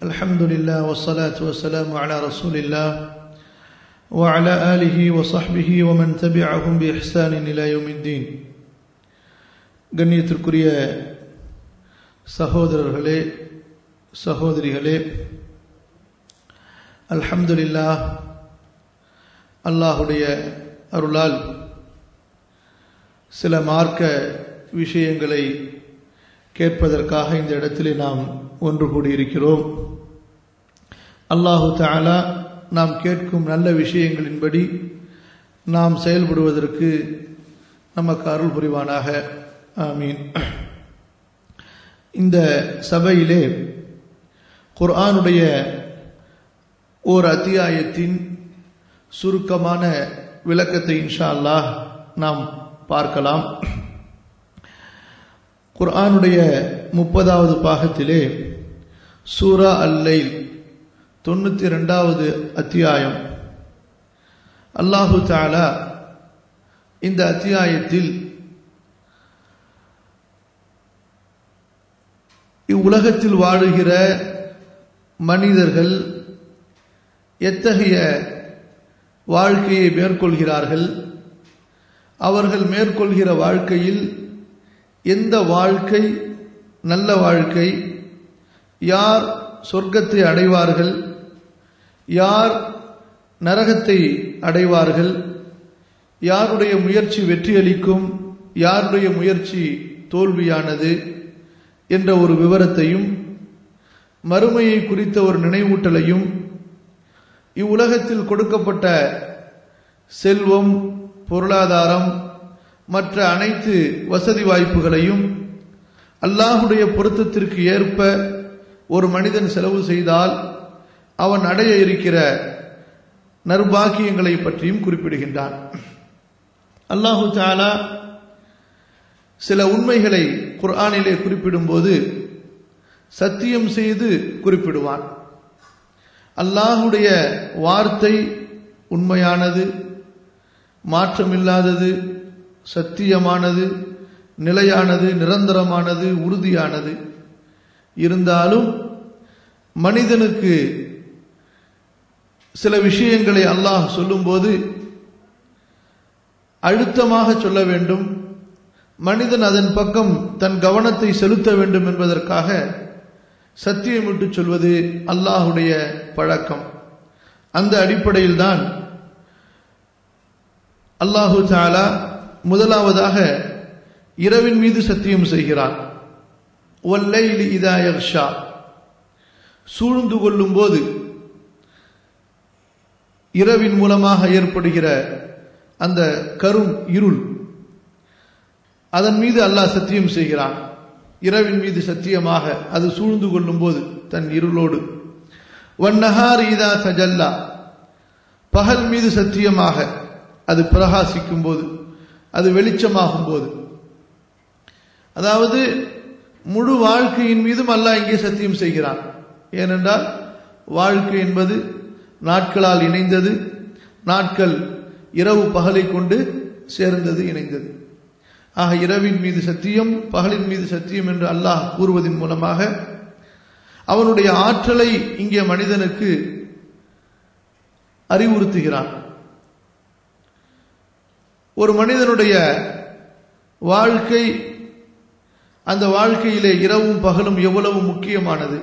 الحمد لله والصلاة والسلام على رسول الله وعلى آله وصحبه ومن تبعهم بإحسان إلى يوم الدين கண்ணியத்திற்குரிய சகோதரர்களே சகோதரிகளே அல்ஹம்துலில்லா அல்லாஹுடைய அருளால் சில மார்க்க விஷயங்களை கேட்பதற்காக இந்த இடத்திலே நாம் ஒன்று கூடியிருக்கிறோம் அல்லாஹு தாலா நாம் கேட்கும் நல்ல விஷயங்களின்படி நாம் செயல்படுவதற்கு நமக்கு அருள் புரிவானாக ஆமீன் இந்த சபையிலே குர்ஆனுடைய ஓர் அத்தியாயத்தின் சுருக்கமான விளக்கத்தை இன்ஷா அல்லாஹ் நாம் பார்க்கலாம் குர்ஆனுடைய முப்பதாவது பாகத்திலே சூரா அல்லைல் தொண்ணூற்றி ரெண்டாவது அத்தியாயம் அல்லாஹு தாலா இந்த அத்தியாயத்தில் இவ்வுலகத்தில் வாழுகிற மனிதர்கள் எத்தகைய வாழ்க்கையை மேற்கொள்கிறார்கள் அவர்கள் மேற்கொள்கிற வாழ்க்கையில் எந்த வாழ்க்கை நல்ல வாழ்க்கை யார் சொர்க்கத்தை அடைவார்கள் யார் நரகத்தை அடைவார்கள் யாருடைய முயற்சி வெற்றியளிக்கும் யாருடைய முயற்சி தோல்வியானது என்ற ஒரு விவரத்தையும் மறுமையை குறித்த ஒரு நினைவூட்டலையும் இவ்வுலகத்தில் கொடுக்கப்பட்ட செல்வம் பொருளாதாரம் மற்ற அனைத்து வசதி வாய்ப்புகளையும் அல்லாஹுடைய பொருத்தத்திற்கு ஏற்ப ஒரு மனிதன் செலவு செய்தால் அவன் அடைய இருக்கிற நர்பாக்கியங்களை பற்றியும் குறிப்பிடுகின்றான் அல்லாஹு தாலா சில உண்மைகளை குர்ஆனிலே குறிப்பிடும்போது சத்தியம் செய்து குறிப்பிடுவான் அல்லாஹுடைய வார்த்தை உண்மையானது மாற்றமில்லாதது சத்தியமானது நிலையானது நிரந்தரமானது உறுதியானது இருந்தாலும் மனிதனுக்கு சில விஷயங்களை அல்லாஹ் சொல்லும்போது அழுத்தமாக சொல்ல வேண்டும் மனிதன் அதன் பக்கம் தன் கவனத்தை செலுத்த வேண்டும் என்பதற்காக சத்தியமிட்டு சொல்வது அல்லாஹுடைய பழக்கம் அந்த அடிப்படையில் தான் அல்லாஹு தாலா முதலாவதாக இரவின் மீது சத்தியம் செய்கிறார் ஒல்லைலி இதாயர்ஷா சூழ்ந்து கொள்ளும் போது இரவின் மூலமாக ஏற்படுகிற அந்த கரும் இருள் அதன் மீது அல்லாஹ் சத்தியம் செய்கிறான் இரவின் மீது சத்தியமாக அது சூழ்ந்து கொள்ளும் போது தன் இருளோடு வன்னஹார் ஈதா சஜல்லா பகல் மீது சத்தியமாக அது பிரகாசிக்கும் போது அது வெளிச்சமாகும் போது அதாவது முழு வாழ்க்கையின் மீதும் அல்லாஹ் இங்கே சத்தியம் செய்கிறான் ஏனென்றால் வாழ்க்கை என்பது நாட்களால் இணைந்தது நாட்கள் இரவு பகலை கொண்டு சேர்ந்தது இணைந்தது ஆக இரவின் மீது சத்தியம் பகலின் மீது சத்தியம் என்று அல்லாஹ் கூறுவதன் மூலமாக அவனுடைய ஆற்றலை இங்கே மனிதனுக்கு அறிவுறுத்துகிறான் ஒரு மனிதனுடைய வாழ்க்கை அந்த வாழ்க்கையிலே இரவும் பகலும் எவ்வளவு முக்கியமானது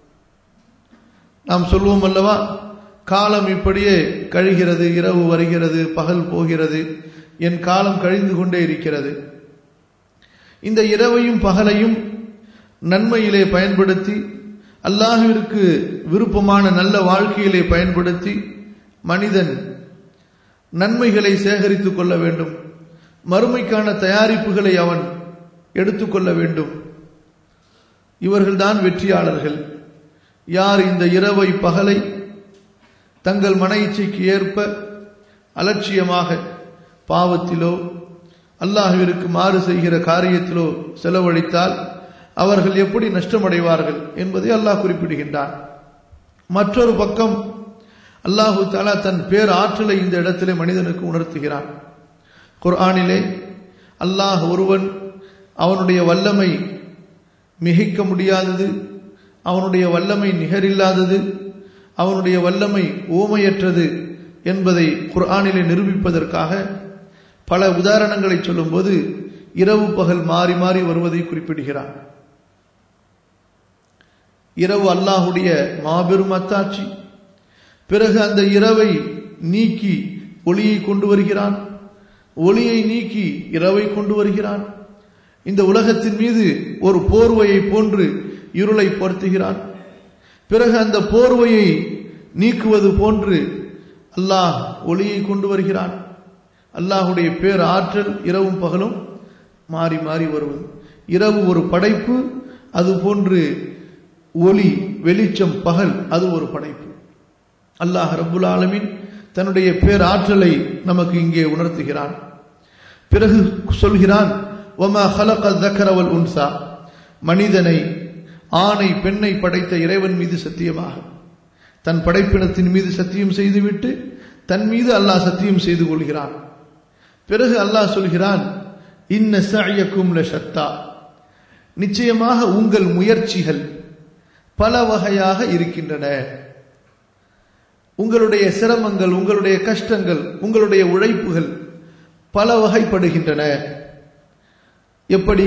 நாம் சொல்வோம் அல்லவா காலம் இப்படியே கழிகிறது இரவு வருகிறது பகல் போகிறது என் காலம் கழிந்து கொண்டே இருக்கிறது இந்த இரவையும் பகலையும் நன்மையிலே பயன்படுத்தி அல்லாஹிற்கு விருப்பமான நல்ல வாழ்க்கையிலே பயன்படுத்தி மனிதன் நன்மைகளை சேகரித்துக் கொள்ள வேண்டும் மறுமைக்கான தயாரிப்புகளை அவன் எடுத்துக்கொள்ள வேண்டும் இவர்கள்தான் வெற்றியாளர்கள் யார் இந்த இரவை பகலை தங்கள் மன இச்சைக்கு ஏற்ப அலட்சியமாக பாவத்திலோ அல்லாஹுவிற்கு மாறு செய்கிற காரியத்திலோ செலவழித்தால் அவர்கள் எப்படி நஷ்டமடைவார்கள் என்பதை அல்லாஹ் குறிப்பிடுகின்றான் மற்றொரு பக்கம் அல்லாஹு தாலா தன் பேர் ஆற்றலை இந்த இடத்திலே மனிதனுக்கு உணர்த்துகிறான் குர்ஆனிலே அல்லாஹ் ஒருவன் அவனுடைய வல்லமை மிகைக்க முடியாதது அவனுடைய வல்லமை நிகரில்லாதது அவனுடைய வல்லமை ஓமையற்றது என்பதை குர்ஆனிலே நிரூபிப்பதற்காக பல உதாரணங்களை சொல்லும்போது இரவு பகல் மாறி மாறி வருவதை குறிப்பிடுகிறான் இரவு அல்லாஹுடைய மாபெரும் அத்தாட்சி பிறகு அந்த இரவை நீக்கி ஒளியை கொண்டு வருகிறான் ஒளியை நீக்கி இரவை கொண்டு வருகிறான் இந்த உலகத்தின் மீது ஒரு போர்வையை போன்று இருளை பொருத்துகிறான் பிறகு அந்த போர்வையை நீக்குவது போன்று அல்லாஹ் ஒளியை கொண்டு வருகிறான் அல்லாஹுடைய பேர் ஆற்றல் இரவும் பகலும் மாறி மாறி வருவது இரவு ஒரு படைப்பு அது போன்று ஒளி வெளிச்சம் பகல் அது ஒரு படைப்பு அல்லாஹ் ரபுல் ஆலமின் தன்னுடைய பேர் ஆற்றலை நமக்கு இங்கே உணர்த்துகிறான் பிறகு சொல்கிறான் ஒமா ஹலக தக்கரவல் உன்சா மனிதனை ஆணை பெண்ணை படைத்த இறைவன் மீது சத்தியமாக தன் படைப்பினத்தின் மீது சத்தியம் செய்துவிட்டு தன் மீது அல்லாஹ் சத்தியம் செய்து கொள்கிறான் பிறகு அல்லாஹ் சொல்கிறான் இன்ன சயக்கும் சத்தா நிச்சயமாக உங்கள் முயற்சிகள் பல வகையாக இருக்கின்றன உங்களுடைய சிரமங்கள் உங்களுடைய கஷ்டங்கள் உங்களுடைய உழைப்புகள் பல வகைப்படுகின்றன எப்படி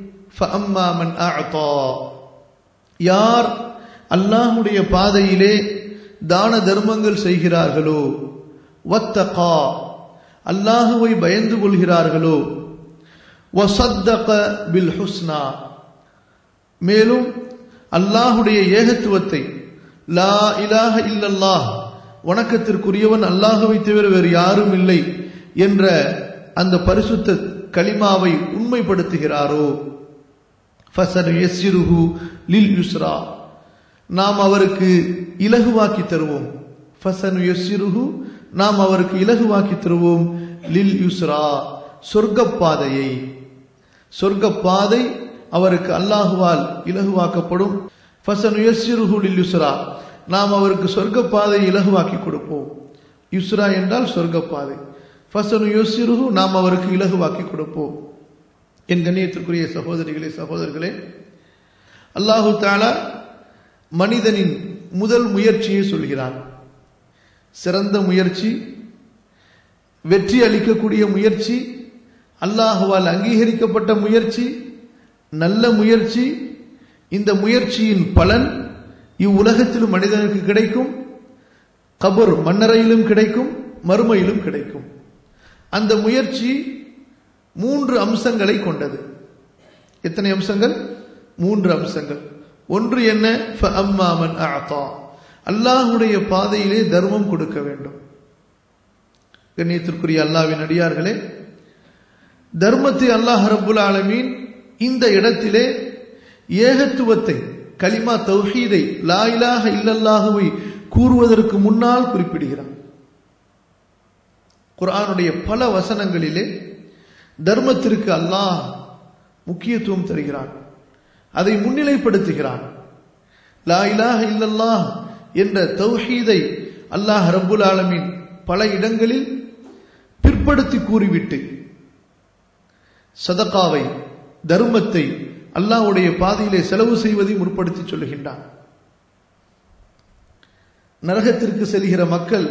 யார் அல்லாஹுடைய பாதையிலே தான தர்மங்கள் செய்கிறார்களோ வத்தகா அல்லாஹுவை பயந்து கொள்கிறார்களோ வசத்தக பில் ஹுஸ்னா மேலும் அல்லாஹுடைய ஏகத்துவத்தை லா இலாஹ இல்லல்லாஹ் வணக்கத்திற்குரியவன் அல்லாஹுவை தவிர வேறு யாரும் இல்லை என்ற அந்த பரிசுத்த கலிமாவை உண்மைப்படுத்துகிறாரோ ஃபசன் எஸ்ஸிருஹு லில் யுஸ்ரா நாம் அவருக்கு இலகுவாக்கி தருவோம் ஃபசன் எஸ்ஸிருஹு நாம் அவருக்கு இலகுவாக்கி தருவோம் லில் யுஸ்ரா சொர்க்கப்பாதையை சொர்க்கப்பாதை அவருக்கு அல்லாஹுவால் இலகுவாக்கப்படும் ஃபசன் எஸ்ஸிருஹு லில் யுஸ்ரா நாம் அவருக்கு சொர்க்கப்பாதை இலகுவாக்கி கொடுப்போம் யுஸ்ரா என்றால் சொர்க்கப்பாதை ஃபசனு யோசிருகு நாம் அவருக்கு இலகுவாக்கி கொடுப்போம் என் கண்ணியத்திற்குரிய சகோதரிகளே சகோதரர்களே அல்லாஹு தாலா மனிதனின் முதல் முயற்சியை சொல்கிறான் சிறந்த முயற்சி வெற்றி அளிக்கக்கூடிய முயற்சி அல்லாஹுவால் அங்கீகரிக்கப்பட்ட முயற்சி நல்ல முயற்சி இந்த முயற்சியின் பலன் இவ்வுலகத்திலும் மனிதனுக்கு கிடைக்கும் கபர் மன்னரையிலும் கிடைக்கும் மறுமையிலும் கிடைக்கும் அந்த முயற்சி மூன்று அம்சங்களை கொண்டது எத்தனை அம்சங்கள் மூன்று அம்சங்கள் ஒன்று என்ன அம்மாமன் அல்லாஹுடைய பாதையிலே தர்மம் கொடுக்க வேண்டும் கண்ணியத்திற்குரிய அல்லாவின் அடியார்களே தர்மத்தை அல்லாஹ் ரபுல் ஆலமீன் இந்த இடத்திலே ஏகத்துவத்தை கலிமா தௌஹீதை லா இலாஹ இல்லல்லாஹுவை கூறுவதற்கு முன்னால் குறிப்பிடுகிறான் குரானுடைய பல வசனங்களிலே தர்மத்திற்கு அல்லாஹ் முக்கியத்துவம் தருகிறான் அதை முன்னிலைப்படுத்துகிறான் லா இலாஹ இல்லல்லாஹ் என்ற தௌஹீதை அல்லாஹ் ரப்புல் ஆலமீன் பல இடங்களில் பிற்படுத்தி கூறிவிட்டு சதகாவை தர்மத்தை அல்லாஹ்வுடைய பாதையிலே செலவு செய்வதை முற்படுத்தி சொல்லுகின்றான் நரகத்திற்கு செல்கிற மக்கள்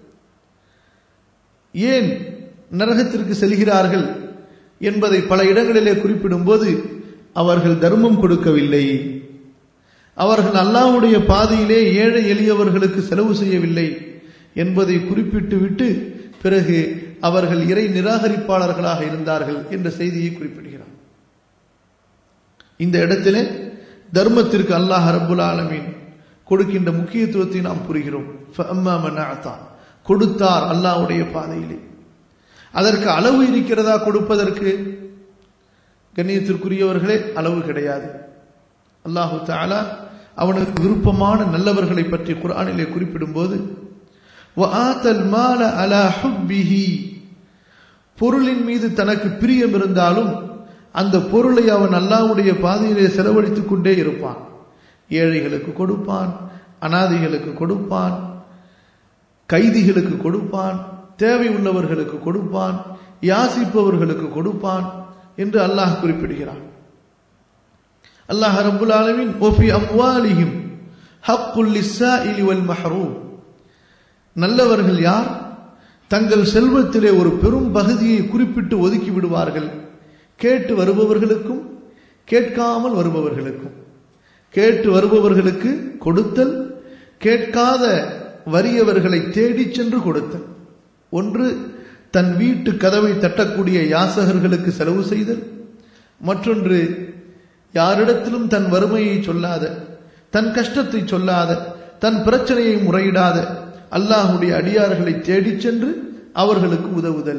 ஏன் நரகத்திற்கு செல்கிறார்கள் என்பதை பல இடங்களிலே குறிப்பிடும்போது அவர்கள் தர்மம் கொடுக்கவில்லை அவர்கள் அல்லாஹ்வுடைய பாதையிலே ஏழை எளியவர்களுக்கு செலவு செய்யவில்லை என்பதை குறிப்பிட்டு விட்டு பிறகு அவர்கள் இறை நிராகரிப்பாளர்களாக இருந்தார்கள் என்ற செய்தியை குறிப்பிடுகிறார் இந்த இடத்திலே தர்மத்திற்கு அல்லாஹ் ரபுல் ஆலமீன் கொடுக்கின்ற முக்கியத்துவத்தை நாம் புரிகிறோம் கொடுத்தார் அல்லாஹ்வுடைய பாதையிலே அதற்கு அளவு இருக்கிறதா கொடுப்பதற்கு கண்ணியத்திற்குரியவர்களே அளவு கிடையாது அல்லாஹு தாலா அவனுக்கு விருப்பமான நல்லவர்களை பற்றி குரானிலே குறிப்பிடும்போது பொருளின் மீது தனக்கு பிரியம் இருந்தாலும் அந்த பொருளை அவன் அல்லாவுடைய பாதையிலே செலவழித்துக் கொண்டே இருப்பான் ஏழைகளுக்கு கொடுப்பான் அனாதைகளுக்கு கொடுப்பான் கைதிகளுக்கு கொடுப்பான் தேவை உள்ளவர்களுக்கு கொடுப்பான் யாசிப்பவர்களுக்கு கொடுப்பான் என்று அல்லாஹ் குறிப்பிடுகிறான் அல்லாஹ் ரப்புல் ஆலமீன் ஒஃபி அம்வாலிஹிம் ஹக்குல் லிஸ்ஸாயிலி வல் மஹ்ரூம் நல்லவர்கள் யார் தங்கள் செல்வத்திலே ஒரு பெரும் பகுதியை குறிப்பிட்டு ஒதுக்கி விடுவார்கள் கேட்டு வருபவர்களுக்கும் கேட்காமல் வருபவர்களுக்கும் கேட்டு வருபவர்களுக்கு கொடுத்தல் கேட்காத வறியவர்களை தேடிச் சென்று கொடுத்தல் ஒன்று தன் வீட்டு கதவை தட்டக்கூடிய யாசகர்களுக்கு செலவு செய்தல் மற்றொன்று யாரிடத்திலும் தன் வறுமையை சொல்லாத தன் கஷ்டத்தை சொல்லாத தன் பிரச்சனையை முறையிடாத அல்லாஹுடைய அடியார்களை தேடிச் சென்று அவர்களுக்கு உதவுதல்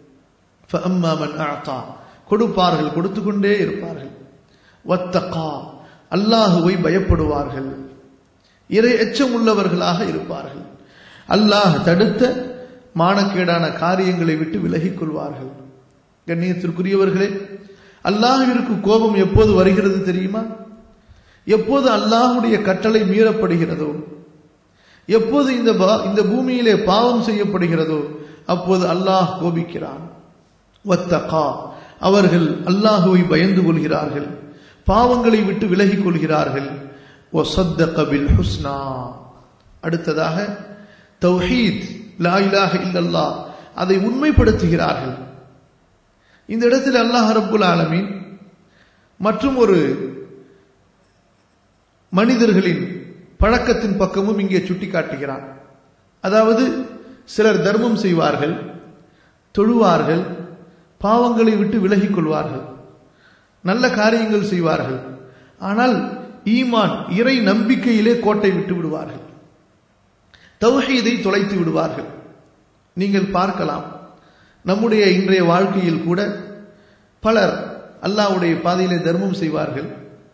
கொடுப்பார்கள் கொடுத்து கொண்டே இருப்பார்கள் வத்தகா அல்லாஹுவை பயப்படுவார்கள் இறை எச்சம் உள்ளவர்களாக இருப்பார்கள் அல்லாஹ் தடுத்த மானக்கேடான காரியங்களை விட்டு விலகிக் கொள்வார்கள் கண்ணியத்திற்குரியவர்களே அல்லாஹிற்கு கோபம் எப்போது வருகிறது தெரியுமா எப்போது அல்லாஹுடைய கட்டளை மீறப்படுகிறதோ எப்போது இந்த இந்த பூமியிலே பாவம் செய்யப்படுகிறதோ அப்போது அல்லாஹ் கோபிக்கிறான் வத்தகா அவர்கள் அல்லாஹுவை பயந்து கொள்கிறார்கள் பாவங்களை விட்டு விலகிக் கொள்கிறார்கள் ஹுஸ்னா அடுத்ததாக தௌஹீத் லா இலாஹ இல்லல்லா அதை உண்மைப்படுத்துகிறார்கள் இந்த இடத்தில் அல்லாஹ் ரப்புல் ஆலமீன் மற்றும் ஒரு மனிதர்களின் பழக்கத்தின் பக்கமும் இங்கே சுட்டி காட்டுகிறான் அதாவது சிலர் தர்மம் செய்வார்கள் தொழுவார்கள் பாவங்களை விட்டு விலகிக் கொள்வார்கள் நல்ல காரியங்கள் செய்வார்கள் ஆனால் ஈமான் இறை நம்பிக்கையிலே கோட்டை விட்டு விடுவார்கள் தௌஹீதை தொலைத்து விடுவார்கள் நீங்கள் பார்க்கலாம் நம்முடைய இன்றைய வாழ்க்கையில் கூட பலர் அல்லாவுடைய பாதையிலே தர்மம் செய்வார்கள்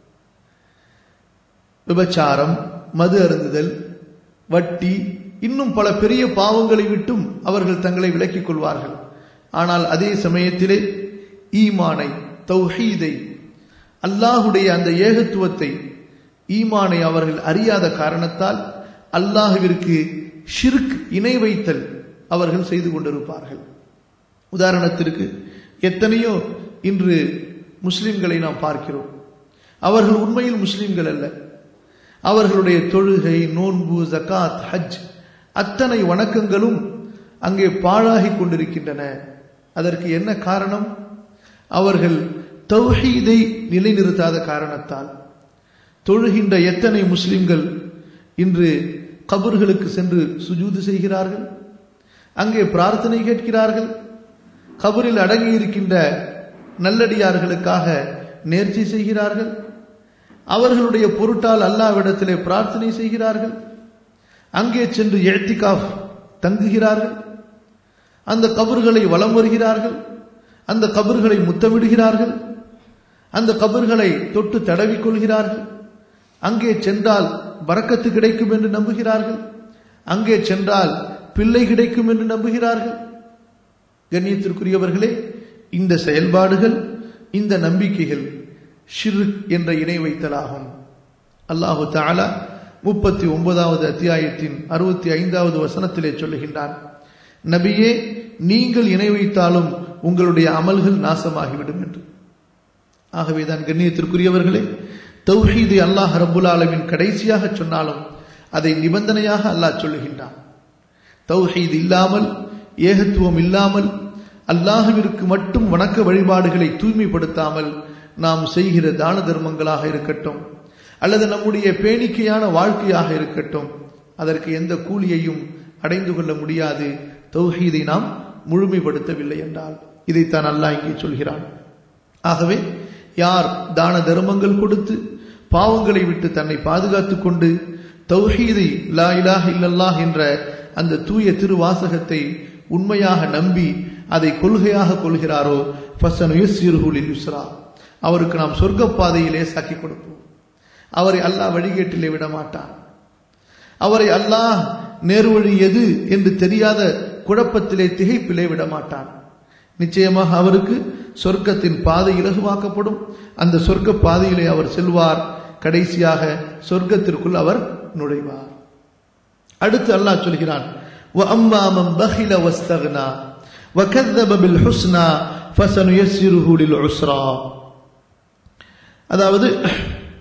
விபச்சாரம் மது அருந்துதல் வட்டி இன்னும் பல பெரிய பாவங்களை விட்டும் அவர்கள் தங்களை விலக்கிக் கொள்வார்கள் ஆனால் அதே சமயத்திலே ஈமானை தௌஹீதை அல்லாஹுடைய அந்த ஏகத்துவத்தை ஈமானை அவர்கள் அறியாத காரணத்தால் அல்லாஹுவிற்கு ஷிர்க் இணை வைத்தல் அவர்கள் செய்து கொண்டிருப்பார்கள் உதாரணத்திற்கு எத்தனையோ இன்று முஸ்லிம்களை நாம் பார்க்கிறோம் அவர்கள் உண்மையில் முஸ்லிம்கள் அல்ல அவர்களுடைய தொழுகை நோன்பு ஜக்காத் ஹஜ் அத்தனை வணக்கங்களும் அங்கே பாழாகி கொண்டிருக்கின்றன அதற்கு என்ன காரணம் அவர்கள் தௌஹீதை நிலைநிறுத்தாத காரணத்தால் தொழுகின்ற எத்தனை முஸ்லிம்கள் இன்று கபர்களுக்கு சென்று சுஜூது செய்கிறார்கள் அங்கே பிரார்த்தனை கேட்கிறார்கள் கபரில் அடங்கி இருக்கின்ற நல்லடியார்களுக்காக நேர்ச்சி செய்கிறார்கள் அவர்களுடைய பொருட்டால் அல்லாவிடத்திலே பிரார்த்தனை செய்கிறார்கள் அங்கே சென்று எழுத்திகாஃப் தங்குகிறார்கள் அந்த கபர்களை வலம் வருகிறார்கள் அந்த கபர்களை முத்தமிடுகிறார்கள் அந்த கபர்களை தொட்டு தடவிக் கொள்கிறார்கள் அங்கே சென்றால் பறக்கத்து கிடைக்கும் என்று நம்புகிறார்கள் அங்கே சென்றால் பிள்ளை கிடைக்கும் என்று நம்புகிறார்கள் கண்ணியத்திற்குரியவர்களே இந்த செயல்பாடுகள் இந்த நம்பிக்கைகள் ஷிர்க் என்ற இணை வைத்தலாகும் அல்லாஹு தாலா முப்பத்தி ஒன்பதாவது அத்தியாயத்தின் அறுபத்தி ஐந்தாவது வசனத்திலே சொல்லுகின்றான் நபியே நீங்கள் இணை வைத்தாலும் உங்களுடைய அமல்கள் நாசமாகிவிடும் என்று ஆகவேதான் கண்ணியத்திற்குரியவர்களே தௌஹீது அல்லாஹ் ரபுல் ஆலமின் கடைசியாக சொன்னாலும் அதை நிபந்தனையாக அல்லாஹ் சொல்லுகின்றான் தௌஹீது இல்லாமல் ஏகத்துவம் இல்லாமல் அல்லாஹுவிற்கு மட்டும் வணக்க வழிபாடுகளை தூய்மைப்படுத்தாமல் நாம் செய்கிற தான தர்மங்களாக இருக்கட்டும் அல்லது நம்முடைய பேணிக்கையான வாழ்க்கையாக இருக்கட்டும் அதற்கு எந்த கூலியையும் அடைந்து கொள்ள முடியாது தௌஹீதை நாம் முழுமைப்படுத்தவில்லை என்றால் இதைத்தான் அல்லாஹ் இங்கே சொல்கிறான் ஆகவே யார் தான தர்மங்கள் கொடுத்து பாவங்களை விட்டு தன்னை பாதுகாத்துக் கொண்டு தௌஹீதை லா இலாஹ இல்லல்லாஹ் என்ற அந்த தூய திருவாசகத்தை உண்மையாக நம்பி அதை கொள்கையாக கொள்கிறாரோ ஃபசனுயஸ்ஸிருஹுலில் யுஸ்ரா அவருக்கு நாம் சொர்க்க பாதையிலே சாக்கி கொடுப்போம் அவரை அல்லாஹ் வழிகேட்டிலே விட மாட்டான் அவரை அல்லாஹ் நேர்வழி எது என்று தெரியாத குழப்பத்திலே திகைப்பிலே விட மாட்டான் நிச்சயமாக அவருக்கு சொர்க்கத்தின் பாதை இலகுவாக்கப்படும் அந்த சொர்க்க பாதையிலே அவர் செல்வார் கடைசியாக சொர்க்கத்திற்குள் அவர் நுழைவார் அடுத்து அல்லாஹ் சொல்கிறான் وَأَمَّا مَنْ بَخِلَ وَاسْتَغْنَى وَكَذَّبَ بِالْحُسْنَى فَسَنُيَسِّرُهُ لِلْعُسْرَى அதாவது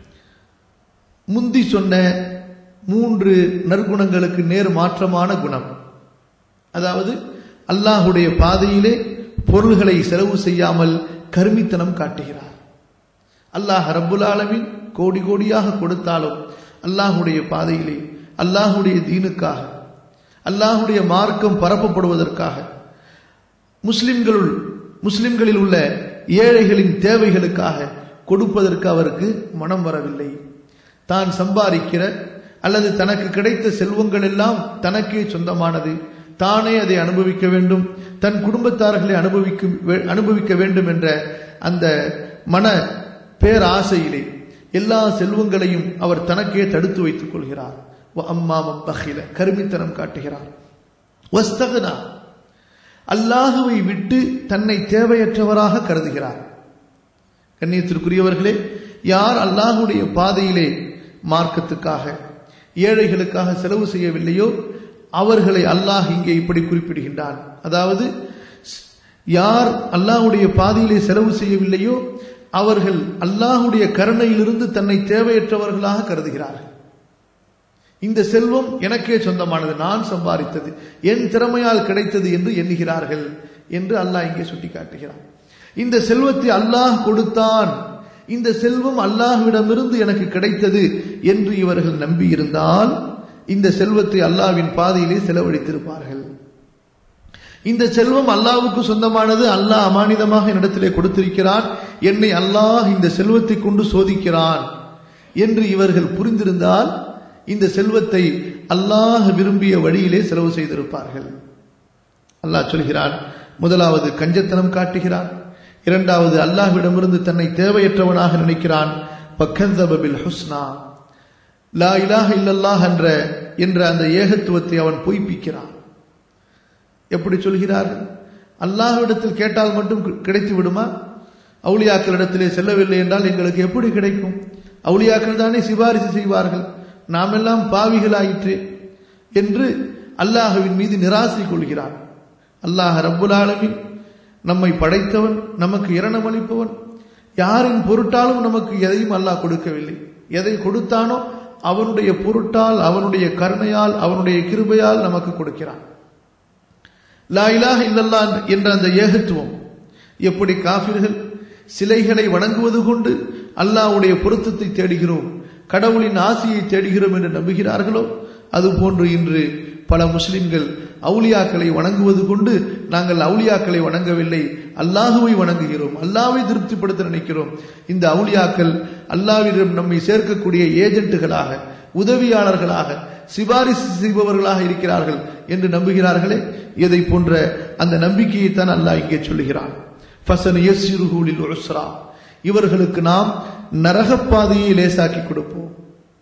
முந்தி சொன்ன மூன்று நற்குணங்களுக்கு நேர் மாற்றமான குணம் அதாவது அல்லாஹுடைய பாதையிலே பொருள்களை செலவு செய்யாமல் கருமித்தனம் காட்டுகிறார் அல்லாஹ் ரப்புல் ஆலமின் கோடி கோடியாக கொடுத்தாலும் அல்லாஹுடைய பாதையிலே அல்லாஹுடைய தீனுக்காக அல்லாஹுடைய மார்க்கம் பரப்பப்படுவதற்காக முஸ்லிம்களுள் முஸ்லிம்களில் உள்ள ஏழைகளின் தேவைகளுக்காக கொடுப்பதற்கு அவருக்கு மனம் வரவில்லை தான் சம்பாதிக்கிற அல்லது தனக்கு கிடைத்த செல்வங்கள் எல்லாம் தனக்கே சொந்தமானது தானே அதை அனுபவிக்க வேண்டும் தன் குடும்பத்தார்களை அனுபவிக்கும் அனுபவிக்க வேண்டும் என்ற அந்த மன பேராசையிலே எல்லா செல்வங்களையும் அவர் தனக்கே தடுத்து வைத்துக் கொள்கிறார் அம்மாமம் பகில கருமித்தனம் காட்டுகிறார் வஸ்தகனா அல்லாஹுவை விட்டு தன்னை தேவையற்றவராக கருதுகிறார் கண்ணியத்திற்குரியவர்களே யார் அல்லாஹுடைய பாதையிலே மார்க்கத்துக்காக ஏழைகளுக்காக செலவு செய்யவில்லையோ அவர்களை அல்லாஹ் இங்கே இப்படி குறிப்பிடுகின்றான் அதாவது யார் அல்லாஹுடைய பாதையிலே செலவு செய்யவில்லையோ அவர்கள் அல்லாஹுடைய கருணையிலிருந்து தன்னை தேவையற்றவர்களாக கருதுகிறார்கள் இந்த செல்வம் எனக்கே சொந்தமானது நான் சம்பாதித்தது என் திறமையால் கிடைத்தது என்று எண்ணுகிறார்கள் என்று அல்லாஹ் இங்கே சுட்டிக்காட்டுகிறான் இந்த செல்வத்தை அல்லாஹ் கொடுத்தான் இந்த செல்வம் அல்லாஹ்விடமிருந்து எனக்கு கிடைத்தது என்று இவர்கள் நம்பியிருந்தால் இந்த செல்வத்தை அல்லாவின் பாதையிலே செலவழித்திருப்பார்கள் இந்த செல்வம் அல்லாவுக்கு சொந்தமானது அல்லாஹ் அமானிதமாக என்னிடத்திலே கொடுத்திருக்கிறான் என்னை அல்லாஹ் இந்த செல்வத்தை கொண்டு சோதிக்கிறான் என்று இவர்கள் புரிந்திருந்தால் இந்த செல்வத்தை அல்லாஹ் விரும்பிய வழியிலே செலவு செய்திருப்பார்கள் அல்லாஹ் சொல்கிறான் முதலாவது கஞ்சத்தனம் காட்டுகிறான் இரண்டாவது அல்லாஹ்விடமிருந்து தன்னை தேவையற்றவனாக நினைக்கிறான் பக்கந்தபில் ஹுஸ்னா லா இலாஹ இல்லல்லாஹ் என்ற என்ற அந்த ஏகத்துவத்தை அவன் பொய்ப்பிக்கிறான் எப்படி சொல்கிறார்கள் அல்லாஹ்விடத்தில் கேட்டால் மட்டும் கிடைத்து விடுமா அவுளியாக்களிடத்திலே செல்லவில்லை என்றால் எங்களுக்கு எப்படி கிடைக்கும் அவுளியாக்கள் தானே சிபாரிசு செய்வார்கள் நாம் எல்லாம் பாவிகளாயிற்று என்று அல்லாஹுவின் மீது நிராசை கொள்கிறான் அல்லாஹ் ரப்புல் ஆலமின் நம்மை படைத்தவன் நமக்கு இரணம் அளிப்பவன் யாரின் பொருட்டாலும் நமக்கு எதையும் அல்லாஹ் கொடுக்கவில்லை எதை கொடுத்தானோ அவனுடைய பொருட்டால் அவனுடைய கருணையால் அவனுடைய கிருபையால் நமக்கு கொடுக்கிறான் லா இலாஹ இல்லல்லா என்ற அந்த ஏகத்துவம் எப்படி காபிர்கள் சிலைகளை வணங்குவது கொண்டு அல்லாஹ்வுடைய பொருத்தத்தை தேடுகிறோம் கடவுளின் ஆசையை தேடுகிறோம் என்று நம்புகிறார்களோ அதுபோன்று இன்று பல முஸ்லிம்கள் அவுளியாக்களை வணங்குவது கொண்டு நாங்கள் அவுளியாக்களை வணங்கவில்லை அல்லாஹுவை வணங்குகிறோம் அல்லாவை திருப்திப்படுத்த நினைக்கிறோம் இந்த அவுளியாக்கள் அல்லாவிடம் நம்மை சேர்க்கக்கூடிய ஏஜென்ட்டுகளாக உதவியாளர்களாக சிபாரிசு செய்பவர்களாக இருக்கிறார்கள் என்று நம்புகிறார்களே இதை போன்ற அந்த நம்பிக்கையைத்தான் அல்லாஹ் இங்கே சொல்லுகிறான் ஃபசன் எஸ்ருகூலில் உஸ்ரா இவர்களுக்கு நாம் நரகப்பாதையை லேசாக்கி கொடுப்போம்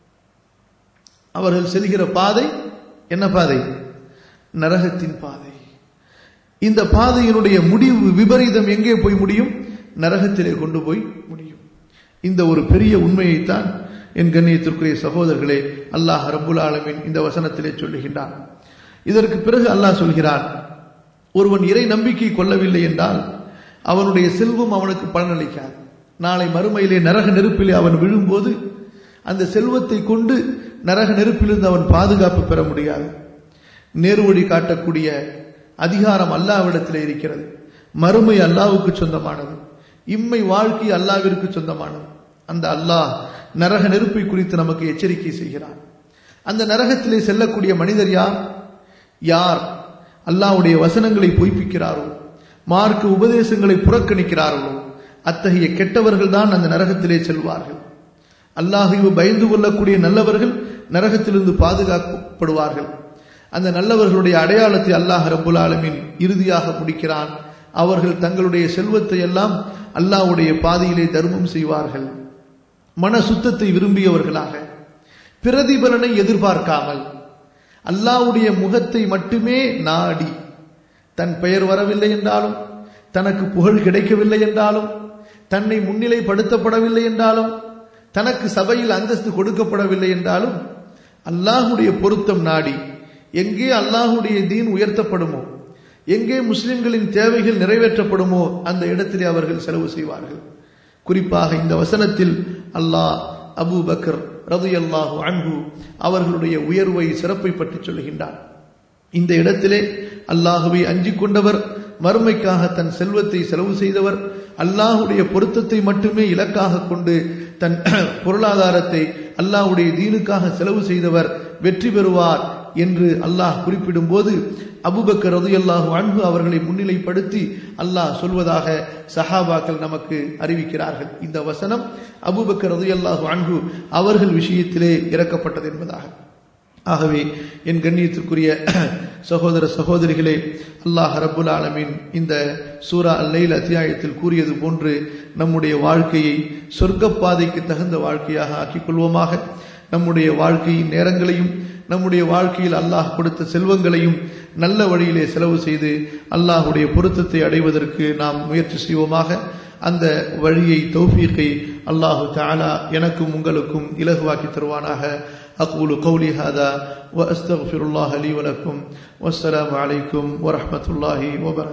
அவர்கள் செல்கிற பாதை என்ன பாதை நரகத்தின் பாதை இந்த பாதையினுடைய முடிவு விபரீதம் எங்கே போய் முடியும் நரகத்திலே கொண்டு போய் முடியும் இந்த ஒரு பெரிய உண்மையைத்தான் என் கண்ணியத்திற்குரிய சகோதரர்களே அல்லாஹ் ரபுல் ஆலமின் இந்த வசனத்திலே சொல்லுகின்றான் இதற்கு பிறகு அல்லாஹ் சொல்கிறான் ஒருவன் இறை நம்பிக்கை கொள்ளவில்லை என்றால் அவனுடைய செல்வம் அவனுக்கு பலனளிக்காது நாளை மறுமையிலே நரக நெருப்பிலே அவன் விழும்போது அந்த செல்வத்தை கொண்டு நரக நெருப்பிலிருந்து அவன் பாதுகாப்பு பெற முடியாது நேர்வழி காட்டக்கூடிய அதிகாரம் அல்லாவிடத்தில் இருக்கிறது மறுமை அல்லாவுக்கு சொந்தமானது இம்மை வாழ்க்கை அல்லாவிற்கு சொந்தமானது அந்த அல்லாஹ் நரக நெருப்பை குறித்து நமக்கு எச்சரிக்கை செய்கிறார் அந்த நரகத்திலே செல்லக்கூடிய மனிதர் யார் யார் அல்லாவுடைய வசனங்களை பொய்ப்பிக்கிறாரோ மார்க்க உபதேசங்களை புறக்கணிக்கிறார்களோ அத்தகைய கெட்டவர்கள் தான் அந்த நரகத்திலே செல்வார்கள் அல்லாஹைவு பயந்து கொள்ளக்கூடிய நல்லவர்கள் நரகத்திலிருந்து பாதுகாக்கப்படுவார்கள் அந்த நல்லவர்களுடைய அடையாளத்தை அல்லாஹ் ரபுல் ஆலமின் இறுதியாக முடிக்கிறான் அவர்கள் தங்களுடைய செல்வத்தை எல்லாம் அல்லாஹ்வுடைய பாதையிலே தர்மம் செய்வார்கள் மன சுத்தத்தை விரும்பியவர்களாக பிரதிபலனை எதிர்பார்க்காமல் அல்லாஹ்வுடைய முகத்தை மட்டுமே நாடி தன் பெயர் வரவில்லை என்றாலும் தனக்கு புகழ் கிடைக்கவில்லை என்றாலும் தன்னை முன்னிலைப்படுத்தப்படவில்லை என்றாலும் தனக்கு சபையில் அந்தஸ்து கொடுக்கப்படவில்லை என்றாலும் அல்லாஹுடைய பொருத்தம் நாடி எங்கே அல்லாஹுடைய தீன் உயர்த்தப்படுமோ எங்கே முஸ்லிம்களின் தேவைகள் நிறைவேற்றப்படுமோ அந்த இடத்திலே அவர்கள் செலவு செய்வார்கள் குறிப்பாக இந்த வசனத்தில் அல்லாஹ் அபு பக்கர் ரதியல்லாஹு அன்ஹு அவர்களுடைய உயர்வை சிறப்பை பற்றி சொல்கின்றார் இந்த இடத்திலே அல்லாஹுவை அஞ்சிக் கொண்டவர் மறுமைக்காக தன் செல்வத்தை செலவு செய்தவர் அல்லாஹுடைய பொருத்தத்தை மட்டுமே இலக்காக கொண்டு தன் பொருளாதாரத்தை அல்லாஹுடைய தீனுக்காக செலவு செய்தவர் வெற்றி பெறுவார் என்று அல்லாஹ் குறிப்பிடும் போது அபுபக்கர் ரதியல்லாஹு அன்பு அவர்களை முன்னிலைப்படுத்தி அல்லாஹ் சொல்வதாக சஹாபாக்கள் நமக்கு அறிவிக்கிறார்கள் இந்த வசனம் அபுபக்கர் ரதியல்லாஹு அன்பு அவர்கள் விஷயத்திலே இறக்கப்பட்டது என்பதாக ஆகவே என் கண்ணியத்திற்குரிய சகோதர சகோதரிகளே அல்லாஹ் ரபுல் ஆலமின் இந்த சூரா அல்லைல் அத்தியாயத்தில் கூறியது போன்று நம்முடைய வாழ்க்கையை சொர்க்கப்பாதைக்கு தகுந்த வாழ்க்கையாக ஆக்கிக் கொள்வோமாக நம்முடைய வாழ்க்கையின் நேரங்களையும் நம்முடைய வாழ்க்கையில் அல்லாஹ் கொடுத்த செல்வங்களையும் நல்ல வழியிலே செலவு செய்து அல்லாஹுடைய பொருத்தத்தை அடைவதற்கு நாம் முயற்சி செய்வோமாக அந்த வழியை தௌஃபீக்கை அல்லாஹு தாலா எனக்கும் உங்களுக்கும் இலகுவாக்கி தருவானாக أقول قولي هذا وأستغفر الله لي ولكم والسلام عليكم ورحمة الله وبركاته